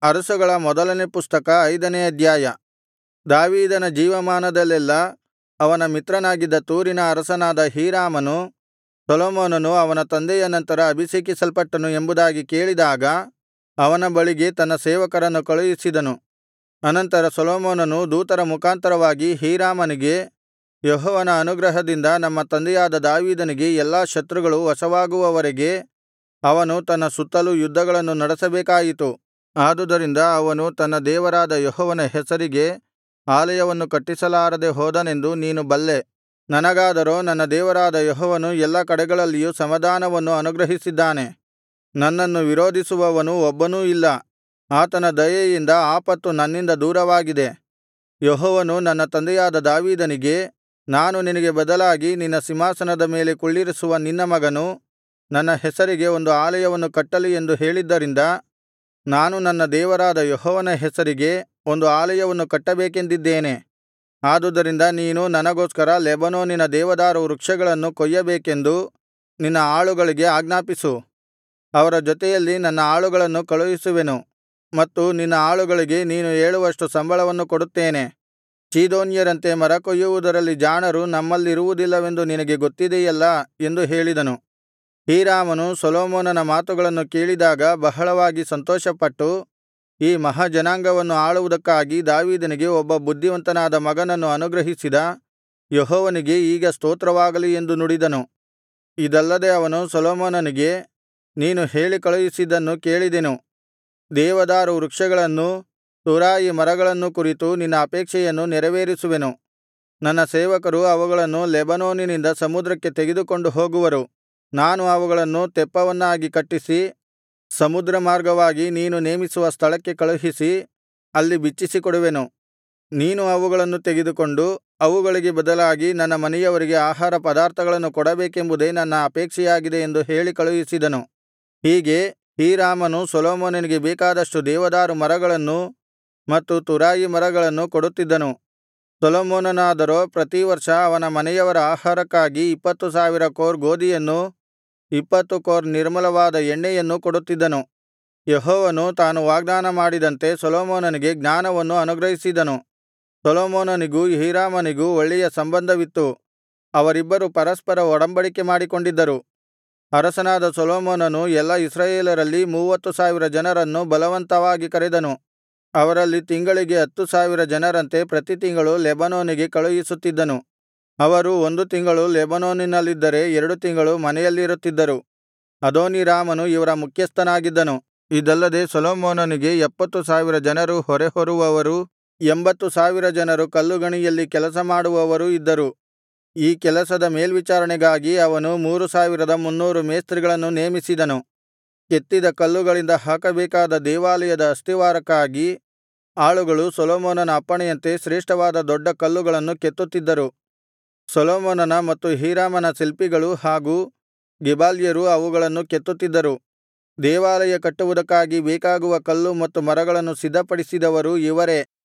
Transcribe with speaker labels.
Speaker 1: ಅರಸುಗಳ ಮೊದಲನೇ ಪುಸ್ತಕ ಐದನೇ ಅಧ್ಯಾಯ ದಾವೀದನ ಜೀವಮಾನದಲ್ಲೆಲ್ಲಾ ಅವನ ಮಿತ್ರನಾಗಿದ್ದ ತೂರಿನ ಅರಸನಾದ ಹೀರಾಮನು ಸೊಲೊಮೋನನು ಅವನ ತಂದೆಯ ನಂತರ ಅಭಿಷೇಕಿಸಲ್ಪಟ್ಟನು ಎಂಬುದಾಗಿ ಕೇಳಿದಾಗ ಅವನ ಬಳಿಗೆ ತನ್ನ ಸೇವಕರನ್ನು ಕಳುಹಿಸಿದನು ಅನಂತರ ಸೊಲೊಮೋನನು ದೂತರ ಮುಖಾಂತರವಾಗಿ ಹೀರಾಮನಿಗೆ ಯೆಹೋವನ ಅನುಗ್ರಹದಿಂದ ನಮ್ಮ ತಂದೆಯಾದ ದಾವೀದನಿಗೆ ಎಲ್ಲಾ ಶತ್ರುಗಳು ವಶವಾಗುವವರೆಗೆ ಅವನು ತನ್ನ ಸುತ್ತಲೂ ಯುದ್ಧಗಳನ್ನು ನಡೆಸಬೇಕಾಯಿತು ಆದುದರಿಂದ ಅವನು ತನ್ನ ದೇವರಾದ ಯೆಹೋವನ ಹೆಸರಿಗೆ ಆಲಯವನ್ನು ಕಟ್ಟಿಸಲಾರದೆ ಹೋದನೆಂದು ನೀನು ಬಲ್ಲೆ ನನಗಾದರೋ ನನ್ನ ದೇವರಾದ ಯೆಹೋವನು ಎಲ್ಲಾ ಕಡೆಗಳಲ್ಲಿಯೂ ಸಮಾಧಾನವನ್ನು ಅನುಗ್ರಹಿಸಿದ್ದಾನೆ ನನ್ನನ್ನು ವಿರೋಧಿಸುವವನು ಒಬ್ಬನೂ ಇಲ್ಲ ಆತನ ದಯೆಯಿಂದ ಆಪತ್ತು ನನ್ನಿಂದ ದೂರವಾಗಿದೆ ಯೆಹೋವನು ನನ್ನ ತಂದೆಯಾದ ದಾವೀದನಿಗೆ ನಾನು ನಿನಗೆ ಬದಲಾಗಿ ನಿನ್ನ ಸಿಂಹಾಸನದ ಮೇಲೆ ಕುಳ್ಳಿರಿಸುವ ನಿನ್ನ ಮಗನು ನನ್ನ ಹೆಸರಿಗೆ ಒಂದು ಆಲಯವನ್ನು ಕಟ್ಟಲಿ ಎಂದು ಹೇಳಿದ್ದರಿಂದ ನಾನು ನನ್ನ ದೇವರಾದ ಯೆಹೋವನ ಹೆಸರಿಗೆ ಒಂದು ಆಲಯವನ್ನು ಕಟ್ಟಬೇಕೆಂದಿದ್ದೇನೆ ಆದುದರಿಂದ ನೀನು ನನಗೋಸ್ಕರ ಲೆಬನೋನಿನ ದೇವದಾರು ವೃಕ್ಷಗಳನ್ನು ಕೊಯ್ಯಬೇಕೆಂದು ನಿನ್ನ ಆಳುಗಳಿಗೆ ಆಜ್ಞಾಪಿಸು ಅವರ ಜೊತೆಯಲ್ಲಿ ನನ್ನ ಆಳುಗಳನ್ನು ಕಳುಹಿಸುವೆನು ಮತ್ತು ನಿನ್ನ ಆಳುಗಳಿಗೆ ನೀನು ಹೇಳುವಷ್ಟು ಸಂಬಳವನ್ನು ಕೊಡುತ್ತೇನೆ ಚೀದೋನ್ಯರಂತೆ ಮರ ಕೊಯ್ಯುವುದರಲ್ಲಿ ಜಾಣರು ನಮ್ಮಲ್ಲಿರುವುದಿಲ್ಲವೆಂದು ನಿನಗೆ ಗೊತ್ತಿದೆಯಲ್ಲಾ ಎಂದು ಹೇಳಿದನು ಹೀರಾಮನು ಸೊಲೊಮೋನನ ಮಾತುಗಳನ್ನು ಕೇಳಿದಾಗ ಬಹಳವಾಗಿ ಸಂತೋಷಪಟ್ಟು ಈ ಮಹಾಜನಾಂಗವನ್ನು ಆಳುವುದಕ್ಕಾಗಿ ದಾವೀದನಿಗೆ ಒಬ್ಬ ಬುದ್ಧಿವಂತನಾದ ಮಗನನ್ನು ಅನುಗ್ರಹಿಸಿದ ಯೆಹೋವನಿಗೆ ಈಗ ಸ್ತೋತ್ರವಾಗಲಿ ಎಂದು ನುಡಿದನು ಇದಲ್ಲದೆ ಅವನು ಸೊಲೊಮೋನನಿಗೆ ನೀನು ಹೇಳಿ ಕಳುಹಿಸಿದ್ದನ್ನು ಕೇಳಿದೆನು ದೇವದಾರು ವೃಕ್ಷಗಳನ್ನೂ ತುರಾಯಿ ಮರಗಳನ್ನೂ ಕುರಿತು ನಿನ್ನ ಅಪೇಕ್ಷೆಯನ್ನು ನೆರವೇರಿಸುವೆನು ನನ್ನ ಸೇವಕರು ಅವುಗಳನ್ನು ಲೆಬನೋನಿನಿಂದ ಸಮುದ್ರಕ್ಕೆ ತೆಗೆದುಕೊಂಡು ಹೋಗುವರು ನಾನು ಅವುಗಳನ್ನು ತೆಪ್ಪವನ್ನಾಗಿ ಕಟ್ಟಿಸಿ ಸಮುದ್ರ ಮಾರ್ಗವಾಗಿ ನೀನು ನೇಮಿಸುವ ಸ್ಥಳಕ್ಕೆ ಕಳುಹಿಸಿ ಅಲ್ಲಿ ಬಿಚ್ಚಿಸಿಕೊಡುವೆನು ನೀನು ಅವುಗಳನ್ನು ತೆಗೆದುಕೊಂಡು ಅವುಗಳಿಗೆ ಬದಲಾಗಿ ನನ್ನ ಮನೆಯವರಿಗೆ ಆಹಾರ ಪದಾರ್ಥಗಳನ್ನು ಕೊಡಬೇಕೆಂಬುದೇ ನನ್ನ ಅಪೇಕ್ಷೆಯಾಗಿದೆ ಎಂದು ಹೇಳಿ ಕಳುಹಿಸಿದನು ಹೀಗೆ ಹೀರಾಮನು ಸೊಲೊಮೋನನಿಗೆ ಬೇಕಾದಷ್ಟು ದೇವದಾರು ಮರಗಳನ್ನೂ ಮತ್ತು ತುರಾಯಿ ಮರಗಳನ್ನು ಕೊಡುತ್ತಿದ್ದನು ಸೊಲೊಮೋನನಾದರೋ ಪ್ರತಿವರ್ಷ ಅವನ ಮನೆಯವರ ಆಹಾರಕ್ಕಾಗಿ ಇಪ್ಪತ್ತು ಸಾವಿರ ಕೋರ್ ಗೋದಿಯನ್ನೂ ಇಪ್ಪತ್ತು ಕೋರ್ ನಿರ್ಮಲವಾದ ಎಣ್ಣೆಯನ್ನೂ ಕೊಡುತ್ತಿದ್ದನು ಯೆಹೋವನು ತಾನು ವಾಗ್ದಾನ ಮಾಡಿದಂತೆ ಸೊಲೊಮೋನನಿಗೆ ಜ್ಞಾನವನ್ನು ಅನುಗ್ರಹಿಸಿದನು ಸೊಲೊಮೋನನಿಗೂ ಹೀರಾಮನಿಗೂ ಒಳ್ಳೆಯ ಸಂಬಂಧವಿತ್ತು ಅವರಿಬ್ಬರು ಪರಸ್ಪರ ಒಡಂಬಡಿಕೆ ಮಾಡಿಕೊಂಡಿದ್ದರು ಅರಸನಾದ ಸೊಲೊಮೋನನು ಎಲ್ಲಾ ಇಸ್ರಾಯೇಲರಲ್ಲಿ ಮೂವತ್ತು ಸಾವಿರ ಜನರನ್ನು ಬಲವಂತವಾಗಿ ಕರೆದನು ಅವರಲ್ಲಿ ತಿಂಗಳಿಗೆ ಹತ್ತು ಸಾವಿರ ಜನರಂತೆ ಪ್ರತಿ ತಿಂಗಳು ಲೆಬನೋನಿಗೆ ಕಳುಹಿಸುತ್ತಿದ್ದನು ಅವರು ಒಂದು ತಿಂಗಳು ಲೆಬನೋನಿನಲ್ಲಿದ್ದರೆ ಎರಡು ತಿಂಗಳು ಮನೆಯಲ್ಲಿರುತ್ತಿದ್ದರು ಅದೋನೀರಾಮನು ಇವರ ಮುಖ್ಯಸ್ಥನಾಗಿದ್ದನು ಇದಲ್ಲದೆ ಸೊಲೊಮೋನನಿಗೆ ಎಪ್ಪತ್ತು ಸಾವಿರ ಜನರು ಹೊರೆಹೊರುವವರೂ ಎಂಬತ್ತು ಸಾವಿರ ಜನರು ಕಲ್ಲುಗಣಿಯಲ್ಲಿ ಕೆಲಸ ಮಾಡುವವರೂ ಇದ್ದರು ಈ ಕೆಲಸದ ಮೇಲ್ವಿಚಾರಣೆಗಾಗಿ ಅವನು ಮೂರು ಸಾವಿರದ ಮುನ್ನೂರು ಮೇಸ್ತ್ರಿಗಳನ್ನು ನೇಮಿಸಿದನು ಕೆತ್ತಿದ ಕಲ್ಲುಗಳಿಂದ ಹಾಕಬೇಕಾದ ದೇವಾಲಯದ ಅಸ್ತಿವಾರಕ್ಕಾಗಿ ಆಳುಗಳು ಸೊಲೊಮೋನನ ಅಪ್ಪಣೆಯಂತೆ ಶ್ರೇಷ್ಠವಾದ ದೊಡ್ಡ ಕಲ್ಲುಗಳನ್ನು ಕೆತ್ತುತ್ತಿದ್ದರು ಸೊಲೊಮೋನನ ಮತ್ತು ಹೀರಾಮನ ಶಿಲ್ಪಿಗಳು ಹಾಗೂ ಗೆಬಾಲ್ಯರು ಅವುಗಳನ್ನು ಕೆತ್ತುತ್ತಿದ್ದರು ದೇವಾಲಯ ಕಟ್ಟುವುದಕ್ಕಾಗಿ ಬೇಕಾಗುವ ಕಲ್ಲು ಮತ್ತು ಮರಗಳನ್ನು ಸಿದ್ಧಪಡಿಸಿದವರು ಇವರೇ